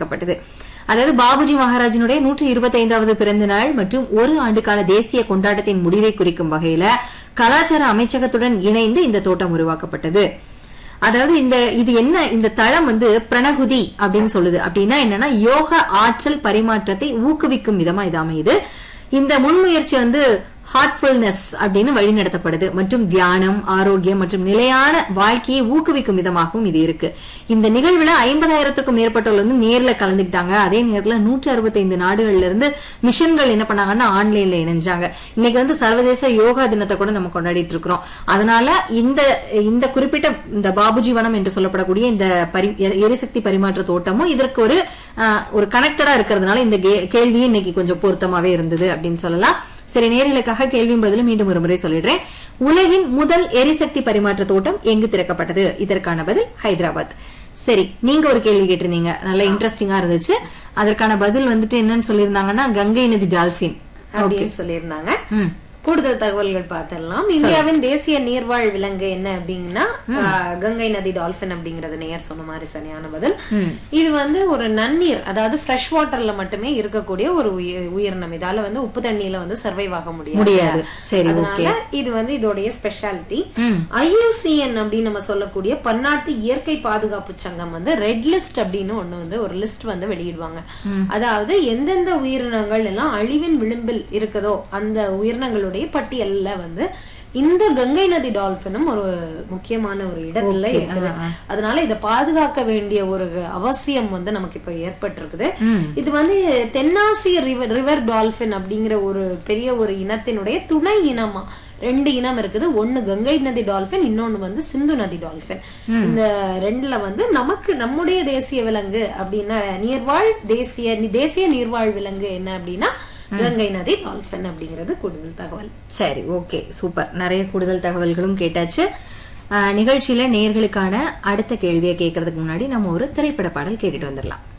திறக்கப்பட்டது அதாவது பாபுஜி மகாராஜனுடைய நூற்றி இருபத்தி ஐந்தாவது பிறந்த நாள் மற்றும் ஒரு ஆண்டு கால தேசிய கொண்டாட்டத்தின் முடிவை குறிக்கும் வகையில கலாச்சார அமைச்சகத்துடன் இணைந்து இந்த தோட்டம் உருவாக்கப்பட்டது அதாவது இந்த இது என்ன இந்த தளம் வந்து பிரணகுதி அப்படின்னு சொல்லுது அப்படின்னா என்னன்னா யோக ஆற்றல் பரிமாற்றத்தை ஊக்குவிக்கும் விதமா இது அமையுது இந்த முன்முயற்சி வந்து ஹார்ட்ஃபுல்னஸ் அப்படின்னு வழிநடத்தப்படுது மற்றும் தியானம் ஆரோக்கியம் மற்றும் நிலையான வாழ்க்கையை ஊக்குவிக்கும் விதமாகவும் இது இருக்கு இந்த நிகழ்வுல ஐம்பதாயிரத்துக்கும் மேற்பட்டவர்கள் வந்து நேர்ல கலந்துக்கிட்டாங்க அதே நேரத்துல நூற்றி அறுபத்தைந்து நாடுகள்ல இருந்து மிஷன்கள் என்ன பண்ணாங்கன்னா ஆன்லைன்ல இணைஞ்சாங்க இன்னைக்கு வந்து சர்வதேச யோகா தினத்தை கூட நம்ம கொண்டாடிட்டு இருக்கிறோம் அதனால இந்த இந்த குறிப்பிட்ட இந்த பாபுஜி வனம் என்று சொல்லப்படக்கூடிய இந்த பரி எரிசக்தி பரிமாற்ற தோட்டமும் இதற்கு ஒரு ஆஹ், ஒரு கனெக்டடா இருக்கிறதுனால இந்த கே- கேள்வியும் இன்னைக்கு கொஞ்சம் பொருத்தமாவே இருந்தது அப்படின்னு சொல்லலாம் சரி நேர்களுக்காக கேள்வியும் பதிலும் மீண்டும் ஒரு முறை சொல்லிடுறேன் உலகின் முதல் எரிசக்தி பரிமாற்ற தோட்டம் எங்கு திறக்கப்பட்டது இதற்கான பதில் ஹைதராபாத் சரி நீங்க ஒரு கேள்வி கேட்டிருந்தீங்க நல்ல இன்ட்ரெஸ்டிங்கா இருந்துச்சு அதற்கான பதில் வந்துட்டு என்னன்னு சொல்லியிருந்தாங்கன்னா கங்கை நதி டால்பின் அப்படின்னு சொல்லியிருந்தாங்க ம் கூடுதல் தகவல்கள் பார்த்தரலாம் இந்தியாவின் தேசிய நீர்வாழ் விலங்கு என்ன அப்படிங்கன்னா ஆஹ், கங்கை நதி டால்பின் அப்படிங்கறது நேயர் சொன்ன மாதிரி சரியான பதில் இது வந்து ஒரு நன்னீர் அதாவது ஃப்ரெஷ் வாட்டர்ல மட்டுமே இருக்கக்கூடிய ஒரு உயி- உயிரினம் இதால வந்து உப்பு தண்ணியில வந்து சர்வைவ் ஆக முடியாது முடியாது. சரி, அதனால இது வந்து இதோடைய ஸ்பெஷாலிட்டி ம். ஐயூசிஎன் அப்படின்னு நம்ம சொல்லக்கூடிய பன்னாட்டு இயற்கை பாதுகாப்பு சங்கம் வந்து ரெட் லிஸ்ட் அப்படின்னு ஒண்ணு வந்து ஒரு லிஸ்ட் வந்து வெளியிடுவாங்க அதாவது எந்தெந்த உயிரினங்கள் எல்லாம் அழிவின் விளிம்பில் இருக்குதோ அந்த உயிரினங்களுடைய பட்டியல்ல வந்து இந்த கங்கை நதி டால்பினும் ஒரு முக்கியமான ஒரு இடத்துல இருக்குது அதனால இதை பாதுகாக்க வேண்டிய ஒரு அவசியம் வந்து நமக்கு இப்ப ஏற்பட்டிருக்குது இது வந்து தென்னாசிய ரிவர் ரிவர் டால்பின் அப்படிங்கிற ஒரு பெரிய ஒரு இனத்தினுடைய துணை இனமா ரெண்டு இனம் இருக்குது ஒண்ணு கங்கை நதி டால்பின் இன்னொன்னு வந்து சிந்து நதி டால்பின் இந்த ரெண்டுல வந்து நமக்கு நம்முடைய தேசிய விலங்கு அப்படின்னா நீர்வாழ் தேசிய தேசிய நீர்வாழ் விலங்கு என்ன அப்படின்னா கங்கை நதி டால்பின் அப்படிங்கிறது கூடுதல் தகவல் சரி ஓகே சூப்பர் நிறைய கூடுதல் தகவல்களும் கேட்டாச்சு ஆஹ், நிகழ்ச்சியில நேர்களுக்கான அடுத்த கேள்வியை கேட்கறதுக்கு முன்னாடி நம்ம ஒரு திரைப்பட பாடல் கேட்டுட்டு வந்துடலாம்